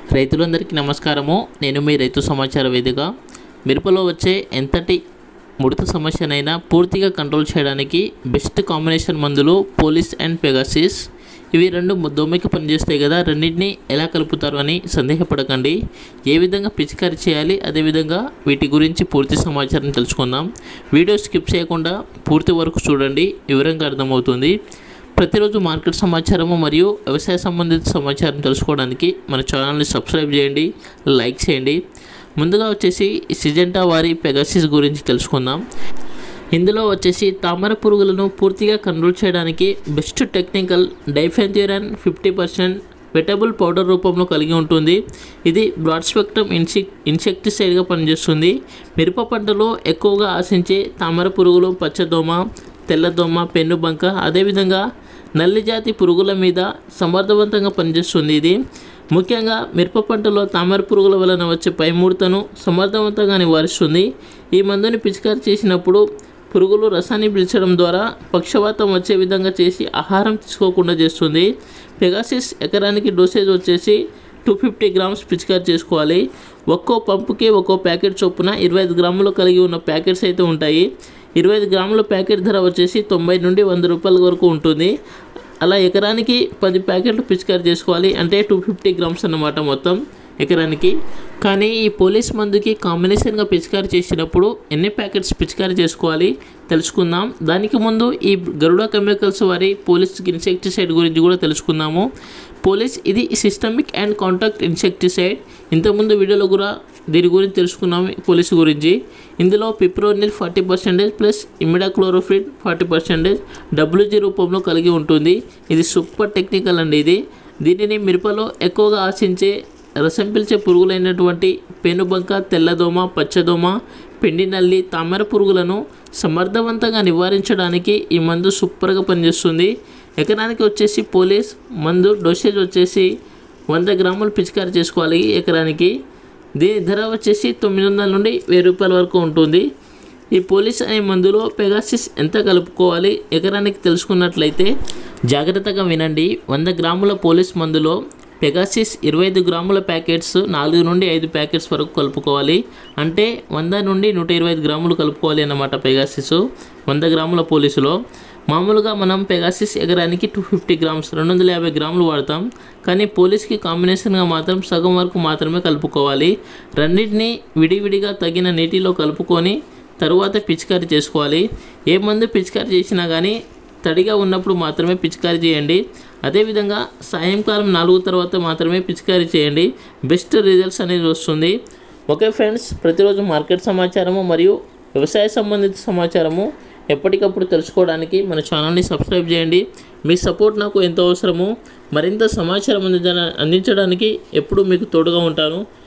రైతులందరికీ నమస్కారము నేను మీ రైతు సమాచార వేదిక మిరపలో వచ్చే ఎంతటి ముడత సమస్యనైనా పూర్తిగా కంట్రోల్ చేయడానికి బెస్ట్ కాంబినేషన్ మందులు పోలీస్ అండ్ పెగాసిస్ ఇవి రెండు దోమకి పనిచేస్తాయి కదా రెండింటిని ఎలా కలుపుతారు అని సందేహపడకండి ఏ విధంగా పిచికారీ చేయాలి అదేవిధంగా వీటి గురించి పూర్తి సమాచారం తెలుసుకుందాం వీడియో స్కిప్ చేయకుండా పూర్తి వరకు చూడండి వివరంగా అర్థమవుతుంది ప్రతిరోజు మార్కెట్ సమాచారము మరియు వ్యవసాయ సంబంధిత సమాచారం తెలుసుకోవడానికి మన ఛానల్ని సబ్స్క్రైబ్ చేయండి లైక్ చేయండి ముందుగా వచ్చేసి సిజెంటా వారి పెగాసిస్ గురించి తెలుసుకుందాం ఇందులో వచ్చేసి తామర పురుగులను పూర్తిగా కంట్రోల్ చేయడానికి best technical diafenthiuron fifty percent wettable powder రూపంలో కలిగి ఉంటుంది ఇది బ్రాడ్ స్పెక్ట్రమ్ ఇన్సెక్ ఇన్సెక్టిసైడ్గా పనిచేస్తుంది మిరప పంటలో ఎక్కువగా ఆశించే తామర పురుగులు పచ్చదోమ తెల్లదోమ పెన్నుబంక అదేవిధంగా నల్లి జాతి పురుగుల మీద సమర్థవంతంగా పనిచేస్తుంది ఇది ముఖ్యంగా మిరప పంటలో తామర పురుగుల వలన వచ్చే పైముడతను సమర్థవంతంగా నివారిస్తుంది ఈ మందుని పిచికారి చేసినప్పుడు పురుగులు రసాన్ని పీల్చడం ద్వారా పక్షవాతం వచ్చే విధంగా చేసి ఆహారం తీసుకోకుండా చేస్తుంది పెగాసిస్ ఎకరానికి డోసేజ్ వచ్చేసి టూ ఫిఫ్టీ గ్రామ్స్ పిచికారి చేసుకోవాలి ఒక్కో పంపుకి ఒక్కో ప్యాకెట్ చొప్పున ఇరవై ఐదు గ్రాములు కలిగి ఉన్న ప్యాకెట్స్ అయితే ఉంటాయి ఇరవై ఐదు గ్రాముల ప్యాకెట్ ధర వచ్చేసి తొంభై నుండి వంద రూపాయల వరకు ఉంటుంది అలా ఎకరానికి పది ప్యాకెట్లు పిచికారి చేసుకోవాలి అంటే టూ ఫిఫ్టీ గ్రామ్స్ అన్నమాట మొత్తం ఎకరానికి కానీ ఈ పోలీస్ మందుకి కాంబినేషన్గా పిచికారి చేసినప్పుడు ఎన్ని ప్యాకెట్స్ పిచికారి చేసుకోవాలి తెలుసుకుందాం దానికి ముందు ఈ గరుడ కెమికల్స్ వారి పోలీస్ ఇన్సెక్టిసైడ్ గురించి కూడా తెలుసుకుందాము పోలీస్ ఇది సిస్టమిక్ అండ్ కాంటాక్ట్ ఇన్సెక్టిసైడ్ ఇంతకుముందు వీడియోలో కూడా దీని గురించి తెలుసుకున్నాం పోలీస్ గురించి ఇందులో fipronil forty percentage plus imidacloprid forty percentage W G రూపంలో కలిగి ఉంటుంది ఇది సూపర్ టెక్నికల్ అండి ఇది దీనిని మిరపలో ఎక్కువగా ఆశించే రసం పీల్చే పురుగులైనటువంటి పెనుబంక తెల్లదోమ పచ్చదోమ పిండి నల్లి తామర పురుగులను సమర్థవంతంగా నివారించడానికి ఈ మందు సూపర్గా పనిచేస్తుంది ఎకరానికి వచ్చేసి పోలీస్ మందు డోసేజ్ వచ్చేసి వంద గ్రాములు పిచికారి చేసుకోవాలి ఎకరానికి దీని ధర వచ్చేసి తొమ్మిది వందల నుండి వెయ్యి రూపాయల వరకు ఉంటుంది ఈ పోలీస్ అనే మందులో పెగాసిస్ ఎంత కలుపుకోవాలి ఎకరానికి తెలుసుకున్నట్లయితే జాగ్రత్తగా వినండి వంద గ్రాముల పోలీస్ మందులో పెగాసిస్ ఇరవై ఐదు గ్రాముల ప్యాకెట్స్ నాలుగు నుండి ఐదు ప్యాకెట్స్ వరకు కలుపుకోవాలి అంటే వంద నుండి నూట ఇరవై ఐదు గ్రాములు కలుపుకోవాలి అన్నమాట పెగాసిస్ వంద గ్రాముల పోలీసులో మామూలుగా మనం పెగాసిస్ ఎకరానికి టూ ఫిఫ్టీ గ్రామ్స్ రెండు వందల యాభై గ్రాములు వాడతాం కానీ పోలీస్కి కాంబినేషన్గా మాత్రం సగం వరకు మాత్రమే కలుపుకోవాలి రెండింటిని విడివిడిగా తగిన నీటిలో కలుపుకొని తరువాత పిచికారీ చేసుకోవాలి ఏ మందు పిచికారీ చేసినా కానీ తడిగా ఉన్నప్పుడు మాత్రమే పిచికారీ చేయండి అదేవిధంగా సాయంకాలం నాలుగు తర్వాత మాత్రమే పిచికారీ చేయండి బెస్ట్ రిజల్ట్స్ అనేది వస్తుంది ఓకే ఫ్రెండ్స్ ప్రతిరోజు మార్కెట్ సమాచారము మరియు వ్యవసాయ సంబంధిత సమాచారము ఎప్పటికప్పుడు తెలుసుకోవడానికి మన ఛానల్ని సబ్స్క్రైబ్ చేయండి మీ సపోర్ట్ నాకు ఎంతో అవసరము మరింత సమాచారం అందించడానికి ఎప్పుడు మీకు తోడుగా ఉంటాను